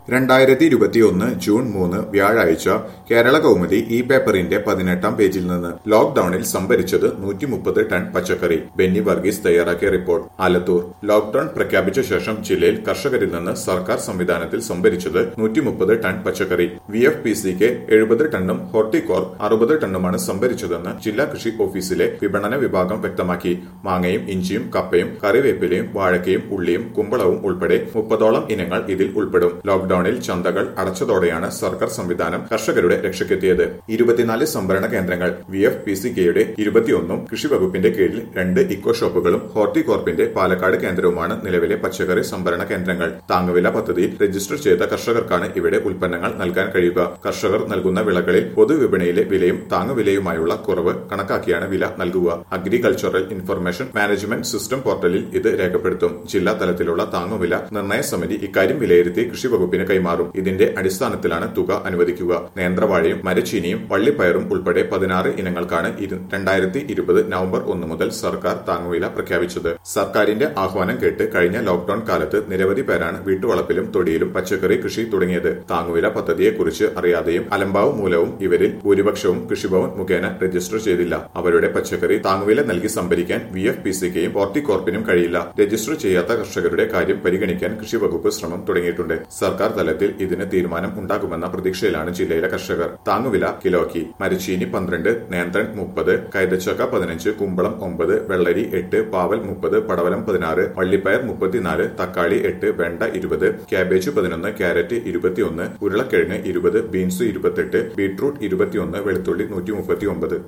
രണ്ടായിരത്തി ഇരുപത്തിയൊന്ന് ജൂൺ മൂന്ന് വ്യാഴാഴ്ച കേരള കൗമുദി ഈ പേപ്പറിന്റെ പതിനെട്ടാം പേജിൽ നിന്ന് ലോക്ഡൌണിൽ സംഭരിച്ചത് നൂറ്റി മുപ്പത് ടൺ പച്ചക്കറി ബെന്നി വർഗീസ് തയ്യാറാക്കിയ റിപ്പോർട്ട് ആലത്തൂർ ലോക്ഡൌൺ പ്രഖ്യാപിച്ച ശേഷം ജില്ലയിൽ കർഷകരിൽ നിന്ന് സർക്കാർ സംവിധാനത്തിൽ സംഭരിച്ചത് നൂറ്റി മുപ്പത് ടൺ പച്ചക്കറി വി എഫ് പി സിക്ക് എഴുപത് ടണ്ണും ഹോർട്ടികോർ അറുപത് ടണ്ണുമാണ് സംഭരിച്ചതെന്ന് ജില്ലാ കൃഷി ഓഫീസിലെ വിപണന വിഭാഗം വ്യക്തമാക്കി മാങ്ങയും ഇഞ്ചിയും കപ്പയും കറിവേപ്പിലയും വാഴക്കയും ഉള്ളിയും കുമ്പളവും ഉൾപ്പെടെ മുപ്പതോളം ഇനങ്ങൾ ഇതിൽ ഉൾപ്പെടും ലോക്ഡൌണിൽ ചന്തകൾ അടച്ചതോടെയാണ് സർക്കാർ സംവിധാനം കർഷകരുടെ രക്ഷയ്ക്കെത്തിയത് ഇരുപത്തിനാല് സംഭരണ കേന്ദ്രങ്ങൾ വി എഫ് പി സി കെയുടെ ഇരുപത്തിയൊന്നും കൃഷി വകുപ്പിന്റെ കീഴിൽ രണ്ട് ഇക്കോ ഷോപ്പുകളും ഹോർട്ടികോർപ്പിന്റെ പാലക്കാട് കേന്ദ്രവുമാണ് നിലവിലെ പച്ചക്കറി സംഭരണ കേന്ദ്രങ്ങൾ താങ്ങുവില പദ്ധതിയിൽ രജിസ്റ്റർ ചെയ്ത കർഷകർക്കാണ് ഇവിടെ ഉൽപ്പന്നങ്ങൾ നൽകാൻ കഴിയുക കർഷകർ നൽകുന്ന വിളകളിൽ പൊതുവിപണിയിലെ വിലയും താങ്ങുവിലയുമായുള്ള കുറവ് കണക്കാക്കിയാണ് വില നൽകുക അഗ്രികൾച്ചറൽ ഇൻഫർമേഷൻ മാനേജ്മെന്റ് സിസ്റ്റം പോർട്ടലിൽ ഇത് രേഖപ്പെടുത്തും ജില്ലാ തലത്തിലുള്ള താങ്ങുവില നിർണയ സമിതി ഇക്കാര്യം വിലയിരുത്തി കൃഷി വകുപ്പിന് കൈമാറും ഇതിന്റെ അടിസ്ഥാനത്തിലാണ് തുക അനുവദിക്കുക നേന്ത്രവാഴയും മരച്ചീനിയും വള്ളിപ്പയറും ഉൾപ്പെടെ പതിനാറ് ഇനങ്ങൾക്കാണ് രണ്ടായിരത്തി ഇരുപത് നവംബർ ഒന്ന് മുതൽ സർക്കാർ താങ്ങുവില പ്രഖ്യാപിച്ചത് സർക്കാരിന്റെ ആഹ്വാനം കേട്ട് കഴിഞ്ഞ ലോക്ഡൌൺ കാലത്ത് നിരവധി പേരാണ് വീട്ടുവളപ്പിലും തൊടിയിലും പച്ചക്കറി കൃഷി തുടങ്ങിയത് താങ്ങുവില പദ്ധതിയെക്കുറിച്ച് അറിയാതെയും അലംഭാവ് മൂലവും ഇവരിൽ ഭൂരിപക്ഷവും കൃഷിഭവൻ മുഖേന രജിസ്റ്റർ ചെയ്തില്ല അവരുടെ പച്ചക്കറി താങ്ങുവില നൽകി സംഭരിക്കാൻ വി എഫ് പി സിക്കെയും പോർട്ടികോർപ്പിനും കഴിയില്ല രജിസ്റ്റർ ചെയ്യാത്ത കർഷകരുടെ കാര്യം പരിഗണിക്കാൻ കൃഷി വകുപ്പ് ശ്രമം തുടങ്ങിയിട്ടുണ്ട് സർക്കാർ തലത്തിൽ ഇതിന് തീരുമാനം ഉണ്ടാകുമെന്ന പ്രതീക്ഷയിലാണ് ജില്ലയിലെ കർഷകർ താങ്ങുവില കിലോയ്ക്ക് മരച്ചീനി പന്ത്രണ്ട് നേന്ത്രൻ മുപ്പത് കൈതച്ചക്ക പതിനഞ്ച് കുമ്പളം ഒമ്പത് വെള്ളരി എട്ട് പാവൽ മുപ്പത് പടവലം പതിനാറ് വള്ളിപ്പയർ മുപ്പത്തിനാല് തക്കാളി എട്ട് വെണ്ട ഇരുപത് ക്യാബേജ് പതിനൊന്ന് ക്യാരറ്റ് ഇരുപത്തിയൊന്ന് ഉരുളക്കിഴങ്ങ് ഇരുപത് ബീൻസ് ഇരുപത്തെട്ട് ബീട്രൂട്ട് ഇരുപത്തിയൊന്ന് വെളുത്തുള്ളി നൂറ്റി മുപ്പത്തി ഒമ്പത്